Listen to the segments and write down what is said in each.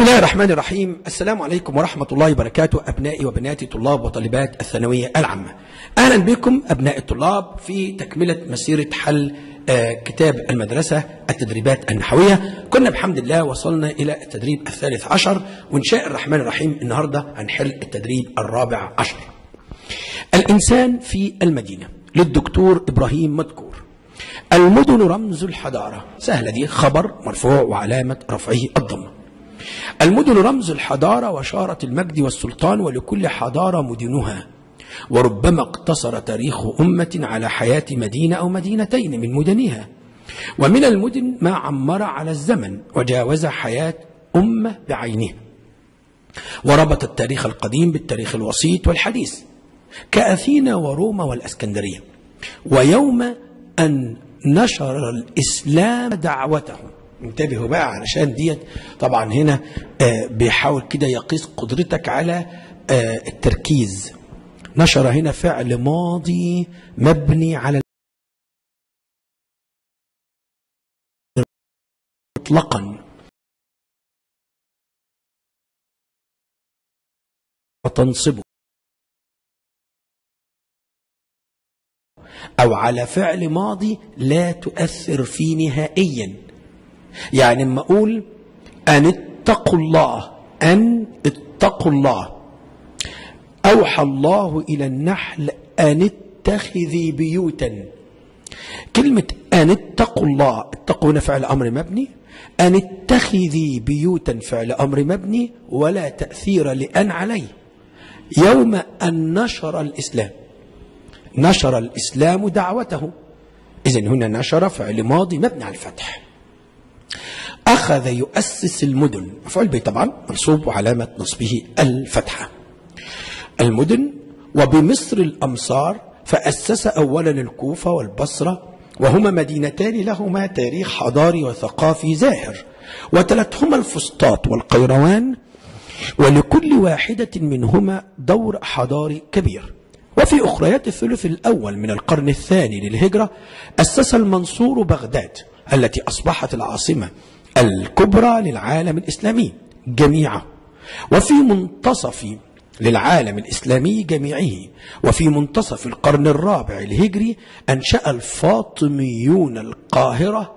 الله الرحمن الرحيم السلام عليكم ورحمة الله وبركاته أبنائي وبناتي طلاب وطالبات الثانوية العامة أهلا بكم أبناء الطلاب في تكملة مسيرة حل آه، كتاب المدرسة التدريبات النحوية كنا بحمد الله وصلنا إلى التدريب الثالث عشر وإن شاء الرحمن الرحيم النهاردة هنحل التدريب الرابع عشر الإنسان في المدينة للدكتور إبراهيم مذكور المدن رمز الحضارة سهلة دي خبر مرفوع وعلامة رفعه الضمة المدن رمز الحضارة وشارة المجد والسلطان ولكل حضارة مدنها وربما اقتصر تاريخ أمة على حياة مدينة أو مدينتين من مدنها ومن المدن ما عمر على الزمن وجاوز حياة أمة بعينها وربط التاريخ القديم بالتاريخ الوسيط والحديث كأثينا وروما والأسكندرية ويوم أن نشر الإسلام دعوته انتبهوا بقى علشان ديت طبعا هنا آه بيحاول كده يقيس قدرتك على آه التركيز نشر هنا فعل ماضي مبني على مطلقا وتنصبه أو على فعل ماضي لا تؤثر فيه نهائيا يعني اما أقول أن اتقوا الله أن اتقوا الله أوحى الله إلى النحل أن اتخذي بيوتا كلمة أن اتقوا الله اتقوا هنا فعل أمر مبني أن اتخذي بيوتا فعل أمر مبني ولا تأثير لأن عليه يوم أن نشر الإسلام نشر الإسلام دعوته إذا هنا نشر فعل ماضي مبني على الفتح أخذ يؤسس المدن مفعول به طبعا منصوب وعلامة نصبه الفتحة المدن وبمصر الأمصار فأسس أولا الكوفة والبصرة وهما مدينتان لهما تاريخ حضاري وثقافي زاهر وتلتهما الفسطاط والقيروان ولكل واحدة منهما دور حضاري كبير وفي أخريات الثلث الأول من القرن الثاني للهجرة أسس المنصور بغداد التي أصبحت العاصمة الكبرى للعالم الإسلامي جميعه وفي منتصف للعالم الإسلامي جميعه وفي منتصف القرن الرابع الهجري أنشأ الفاطميون القاهرة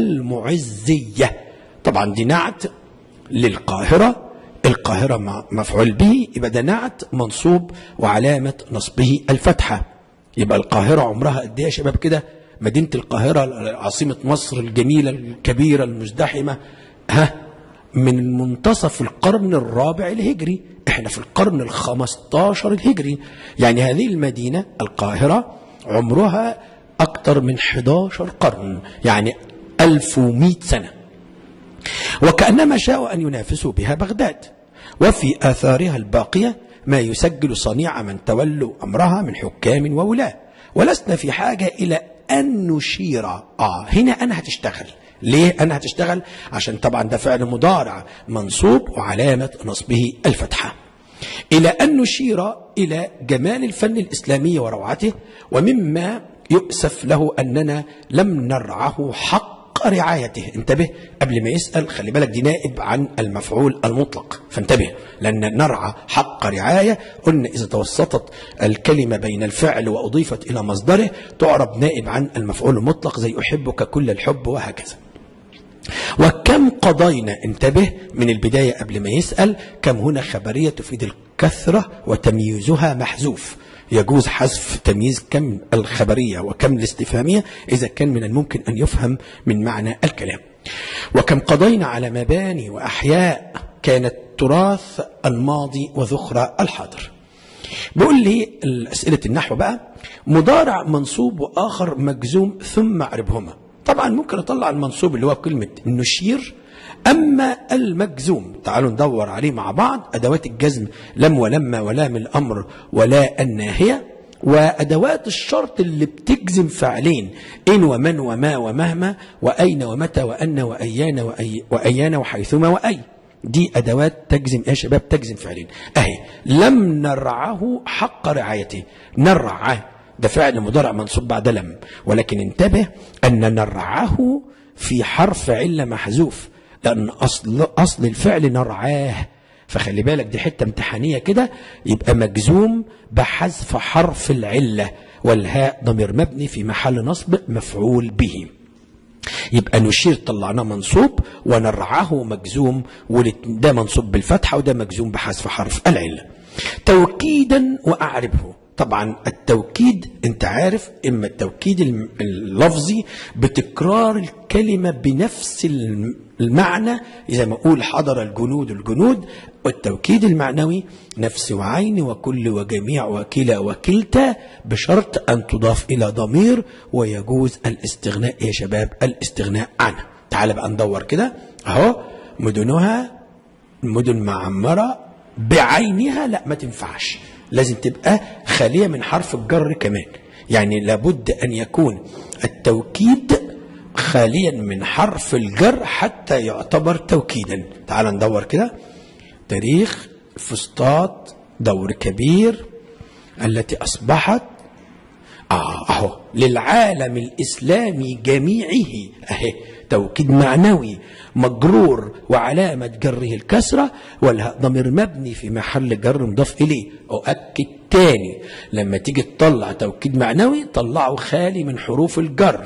المعزية طبعا دي نعت للقاهرة القاهرة مفعول به يبقى ده نعت منصوب وعلامة نصبه الفتحة يبقى القاهرة عمرها قد ايه يا شباب كده مدينة القاهرة عاصمة مصر الجميلة الكبيرة المزدحمة ها من منتصف القرن الرابع الهجري احنا في القرن الخمستاشر الهجري يعني هذه المدينة القاهرة عمرها أكثر من 11 قرن يعني 1100 سنة وكأنما شاءوا أن ينافسوا بها بغداد وفي آثارها الباقية ما يسجل صنيع من تولوا أمرها من حكام وولاة ولسنا في حاجة إلى أن نشير آه هنا أنا هتشتغل ليه أنا هتشتغل عشان طبعا ده فعل مضارع منصوب وعلامة نصبه الفتحة إلى أن نشير إلى جمال الفن الإسلامي وروعته ومما يؤسف له أننا لم نرعه حق رعايته انتبه قبل ما يسأل خلي بالك دي نائب عن المفعول المطلق فانتبه لأن نرعى حق رعاية قلنا إذا توسطت الكلمة بين الفعل وأضيفت إلى مصدره تعرب نائب عن المفعول المطلق زي أحبك كل الحب وهكذا وكم قضينا انتبه من البداية قبل ما يسأل كم هنا خبرية تفيد الكثرة وتمييزها محذوف يجوز حذف تمييز كم الخبرية وكم الاستفهامية إذا كان من الممكن أن يفهم من معنى الكلام وكم قضينا على مباني وأحياء كانت تراث الماضي وذخرى الحاضر بقول لي أسئلة النحو بقى مضارع منصوب وآخر مجزوم ثم أعربهما طبعا ممكن أطلع المنصوب اللي هو كلمة نشير أما المجزوم تعالوا ندور عليه مع بعض أدوات الجزم لم ولما ولام الأمر ولا الناهية وأدوات الشرط اللي بتجزم فعلين إن ومن وما ومهما وأين ومتى وأن وأيان وأي وأيان وحيثما وأي دي أدوات تجزم يا شباب تجزم فعلين أهي لم نرعه حق رعايته نرعه ده فعل مضارع منصوب بعد لم ولكن انتبه أن نرعه في حرف علة محذوف لأن أصل, أصل الفعل نرعاه فخلي بالك دي حتة امتحانية كده يبقى مجزوم بحذف حرف العلة والهاء ضمير مبني في محل نصب مفعول به يبقى نشير طلعناه منصوب ونرعاه مجزوم ده منصوب بالفتحة وده مجزوم بحذف حرف العلة توكيدا وأعربه طبعا التوكيد انت عارف اما التوكيد اللفظي بتكرار الكلمة بنفس المعنى زي ما اقول حضر الجنود الجنود والتوكيد المعنوي نفس وعين وكل وجميع وكلا وكلتا بشرط ان تضاف الى ضمير ويجوز الاستغناء يا شباب الاستغناء عنها تعال بقى ندور كده اهو مدنها مدن معمرة بعينها لا ما تنفعش لازم تبقى خالية من حرف الجر كمان يعني لابد أن يكون التوكيد خاليا من حرف الجر حتى يعتبر توكيدا تعال ندور كده تاريخ فسطاط دور كبير التي أصبحت آه أهو للعالم الإسلامي جميعه أهي توكيد معنوي مجرور وعلامة جره الكسرة والهاء ضمير مبني في محل جر مضاف إليه أؤكد تاني لما تيجي تطلع توكيد معنوي طلعه خالي من حروف الجر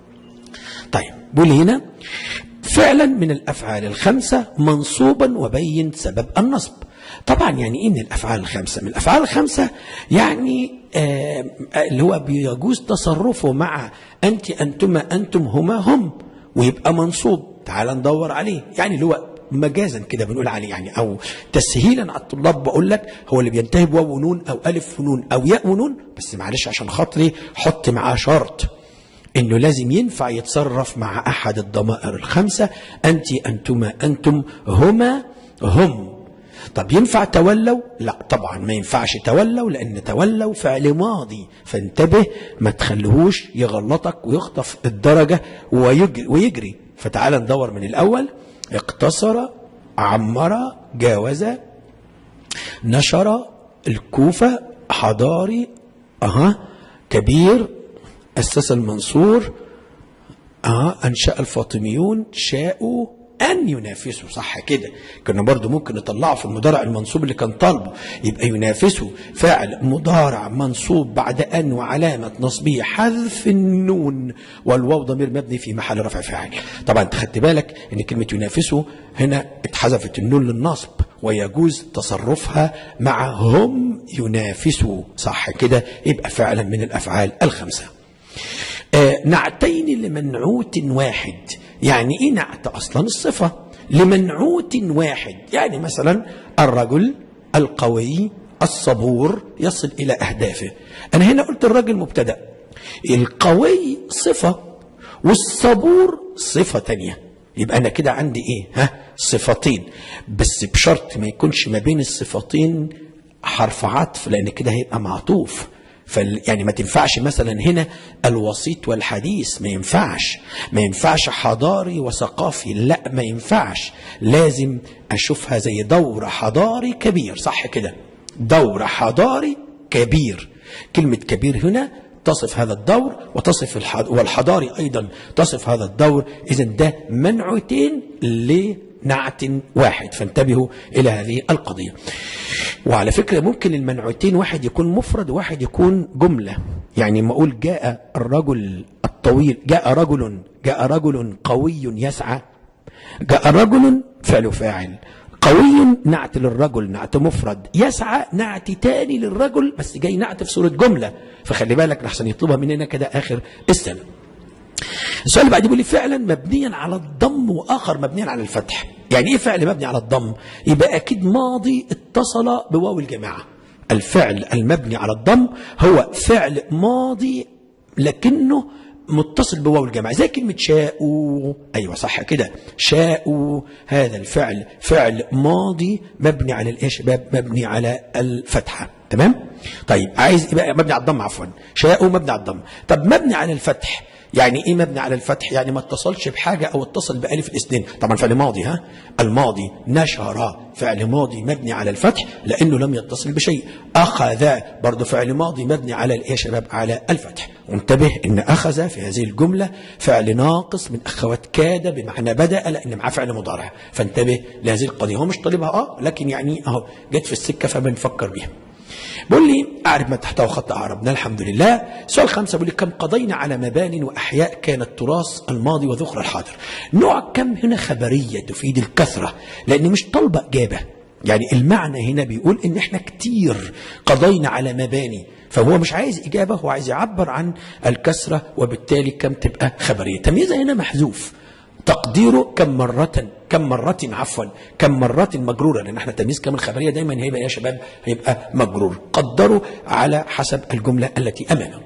طيب بقول هنا فعلا من الأفعال الخمسة منصوبا وبين سبب النصب طبعا يعني ايه من الافعال الخمسه من الافعال الخمسه يعني آه اللي هو بيجوز تصرفه مع انت انتما انتم هما هم ويبقى منصوب تعال ندور عليه يعني اللي هو مجازا كده بنقول عليه يعني او تسهيلا على الطلاب بقول لك هو اللي بينتهي بواو ونون او الف ونون او ياء ونون بس معلش عشان خاطري حط معاه شرط انه لازم ينفع يتصرف مع احد الضمائر الخمسه انت انتما انتم هما هم طب ينفع تولوا لا طبعا ما ينفعش تولوا لان تولوا فعل ماضي فانتبه ما تخليهوش يغلطك ويخطف الدرجه ويجري, ويجري فتعال ندور من الاول اقتصر عمر جاوز نشر الكوفه حضاري اها كبير اسس المنصور اها انشا الفاطميون شاءوا أن ينافسوا صح كده كنا برضو ممكن نطلعه في المضارع المنصوب اللي كان طالبه يبقى ينافسوا فعل مضارع منصوب بعد أن وعلامة نصبه حذف النون والواو ضمير مبني في محل رفع فاعل طبعا انت خدت بالك ان كلمة ينافسوا هنا اتحذفت النون للنصب ويجوز تصرفها مع هم ينافسوا صح كده يبقى فعلا من الأفعال الخمسة آه نعتين لمنعوت واحد يعني ايه نعت اصلا الصفه لمنعوت واحد يعني مثلا الرجل القوي الصبور يصل الى اهدافه انا هنا قلت الرجل مبتدا القوي صفه والصبور صفه تانية يبقى انا كده عندي ايه ها صفتين بس بشرط ما يكونش ما بين الصفتين حرف عطف لان كده هيبقى معطوف فال يعني ما تنفعش مثلا هنا الوسيط والحديث ما ينفعش ما ينفعش حضاري وثقافي لا ما ينفعش لازم اشوفها زي دور حضاري كبير صح كده دور حضاري كبير كلمة كبير هنا تصف هذا الدور وتصف الحض... والحضاري أيضا تصف هذا الدور إذا ده منعتين لنعت واحد فانتبهوا إلى هذه القضية وعلى فكرة ممكن المنعوتين واحد يكون مفرد وواحد يكون جملة يعني ما أقول جاء الرجل الطويل جاء رجل جاء رجل قوي يسعى جاء رجل فعل فاعل قوي نعت للرجل نعت مفرد يسعى نعت تاني للرجل بس جاي نعت في صورة جملة فخلي بالك لحسن يطلبها مننا كده آخر السنة السؤال اللي بعد بيقول لي فعلا مبنيا على الضم واخر مبنيا على الفتح يعني ايه فعل مبني على الضم يبقى اكيد ماضي اتصل بواو الجماعه الفعل المبني على الضم هو فعل ماضي لكنه متصل بواو الجماعه زي كلمه شاءوا ايوه صح كده شاءوا هذا الفعل فعل ماضي مبني على الايه يا شباب مبني على الفتحه تمام طيب عايز يبقى مبني على الضم عفوا شاءوا مبني على الضم طب مبني على الفتح يعني ايه مبني على الفتح يعني ما اتصلش بحاجه او اتصل بالف الاثنين طبعا فعل ماضي ها الماضي نشر فعل ماضي مبني على الفتح لانه لم يتصل بشيء اخذ برضه فعل ماضي مبني على الايه يا شباب على الفتح وانتبه ان اخذ في هذه الجمله فعل ناقص من اخوات كاد بمعنى بدا لان معاه فعل مضارع فانتبه لهذه القضيه هو مش طالبها اه لكن يعني اهو جت في السكه فبنفكر بيها بيقول لي أعرف ما تحته خط أعربنا الحمد لله سؤال خمسة بيقول لي كم قضينا على مبان وأحياء كان التراث الماضي وذخر الحاضر نوع كم هنا خبرية تفيد الكثرة لأن مش طالبة إجابة يعني المعنى هنا بيقول ان احنا كتير قضينا على مباني فهو مش عايز اجابه هو عايز يعبر عن الكسره وبالتالي كم تبقى خبريه تمييزها هنا محذوف تقديره كم مرة كم مرة عفوا كم مرة مجرورة لأن احنا تمييز كم الخبرية دايما هيبقى يا شباب هيبقى مجرور قدروا على حسب الجملة التي أمامه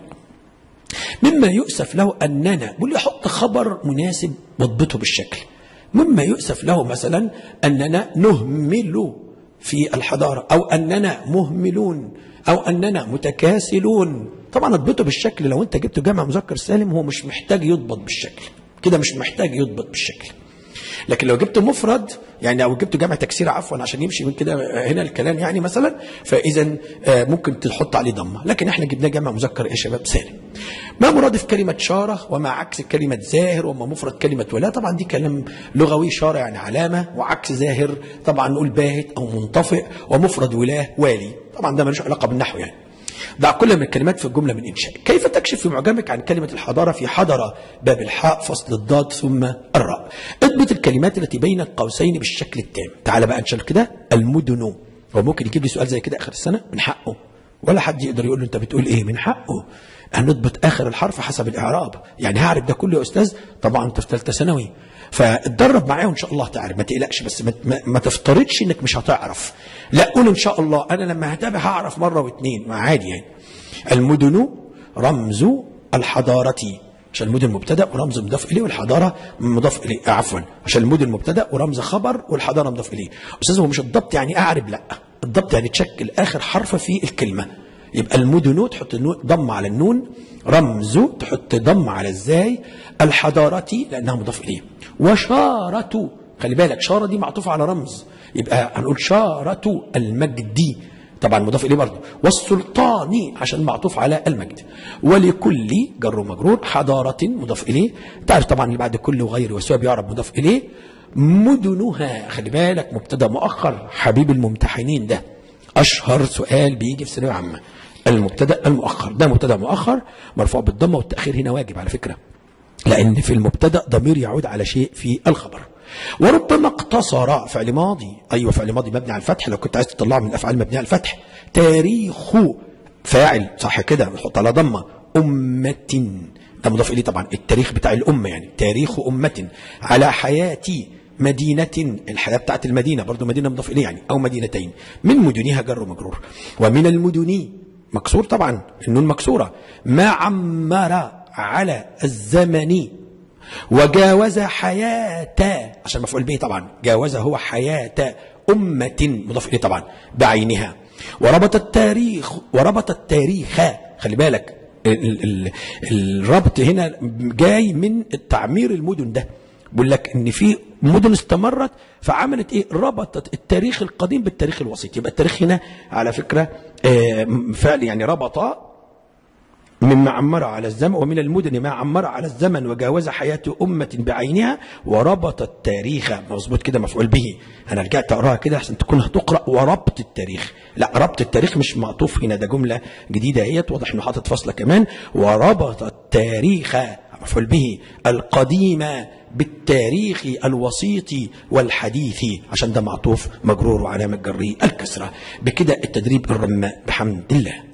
مما يؤسف له أننا بقول لي حط خبر مناسب واضبطه بالشكل مما يؤسف له مثلا أننا نهمل في الحضارة أو أننا مهملون أو أننا متكاسلون طبعا اضبطه بالشكل لو أنت جبت جمع مذكر سالم هو مش محتاج يضبط بالشكل كده مش محتاج يضبط بالشكل لكن لو جبت مفرد يعني او جبت جمع تكسير عفوا عشان يمشي من كده هنا الكلام يعني مثلا فاذا آه، ممكن تحط عليه ضمه لكن احنا جبناه جمع مذكر يا شباب سالم ما مرادف كلمه شاره وما عكس كلمه زاهر وما مفرد كلمه ولا طبعا دي كلام لغوي شاره يعني علامه وعكس زاهر طبعا نقول باهت او منطفئ ومفرد ولاه والي طبعا ده ملوش علاقه بالنحو يعني ضع كل من الكلمات في الجملة من إنشاء كيف تكشف في معجمك عن كلمة الحضارة في حضر باب الحاء فصل الضاد ثم الراء اضبط الكلمات التي بين القوسين بالشكل التام تعال بقى نشال كده المدن هو ممكن يجيب لي سؤال زي كده آخر السنة من حقه ولا حد يقدر يقول له أنت بتقول إيه من حقه أن نضبط آخر الحرف حسب الإعراب يعني هعرف ده كله يا أستاذ طبعا أنت في ثالثة ثانوي فاتدرب معاه وان شاء الله تعرف ما تقلقش بس ما, ما, ما تفترضش انك مش هتعرف لا قول ان شاء الله انا لما هتابع هعرف مره واثنين ما عادي يعني المدن رمز الحضاره عشان المدن مبتدا ورمز مضاف اليه والحضاره مضاف اليه عفوا عشان المدن مبتدا ورمز خبر والحضاره مضاف اليه استاذ هو مش الضبط يعني اعرب لا الضبط يعني تشكل اخر حرف في الكلمه يبقى المدن تحط ضم على النون رمز تحط ضم على الزاي الحضارة لأنها مضاف إليه وشارة خلي بالك شارة دي معطوفة على رمز يبقى هنقول شارة المجد طبعا مضاف إليه برضه والسلطاني عشان معطوف على المجد ولكل جر ومجرور حضارة مضاف إليه تعرف طبعا اللي بعد كل وغير وسوى بيعرف مضاف إليه مدنها خلي بالك مبتدا مؤخر حبيب الممتحنين ده أشهر سؤال بيجي في ثانوية عامة المبتدا المؤخر ده مبتدا مؤخر مرفوع بالضمه والتاخير هنا واجب على فكره لان في المبتدا ضمير يعود على شيء في الخبر وربما اقتصر فعل ماضي ايوه فعل ماضي مبني على الفتح لو كنت عايز تطلعه من الافعال المبنيه على الفتح تاريخ فاعل صح كده نحط على ضمه امه ده مضاف اليه طبعا التاريخ بتاع الامه يعني تاريخ امه على حياتي مدينة الحياة بتاعت المدينة برضو مدينة مضاف إليه يعني أو مدينتين من مدنها جر ومجرور ومن المدن مكسور طبعا النون مكسورة ما عمر على الزمن وجاوز حياة عشان مفعول به طبعا جاوز هو حياة أمة مضاف إليه طبعا بعينها وربط التاريخ وربط التاريخ خلي بالك ال ال الربط هنا جاي من التعمير المدن ده بيقول لك ان في مدن استمرت فعملت ايه ربطت التاريخ القديم بالتاريخ الوسيط يبقى التاريخ هنا على فكره فعل يعني ربط مما عمر على الزمن ومن المدن ما عمر على الزمن وجاوز حياة أمة بعينها وربط التاريخ مظبوط كده مفعول به أنا رجعت أقراها كده عشان تكون هتقرأ وربط التاريخ لا ربط التاريخ مش معطوف هنا ده جملة جديدة هي واضح إنه حاطط فاصلة كمان وربط التاريخ مفعول به القديم بالتاريخ الوسيط والحديث عشان ده معطوف مجرور وعلامة جره الكسرة بكده التدريب الرماء بحمد الله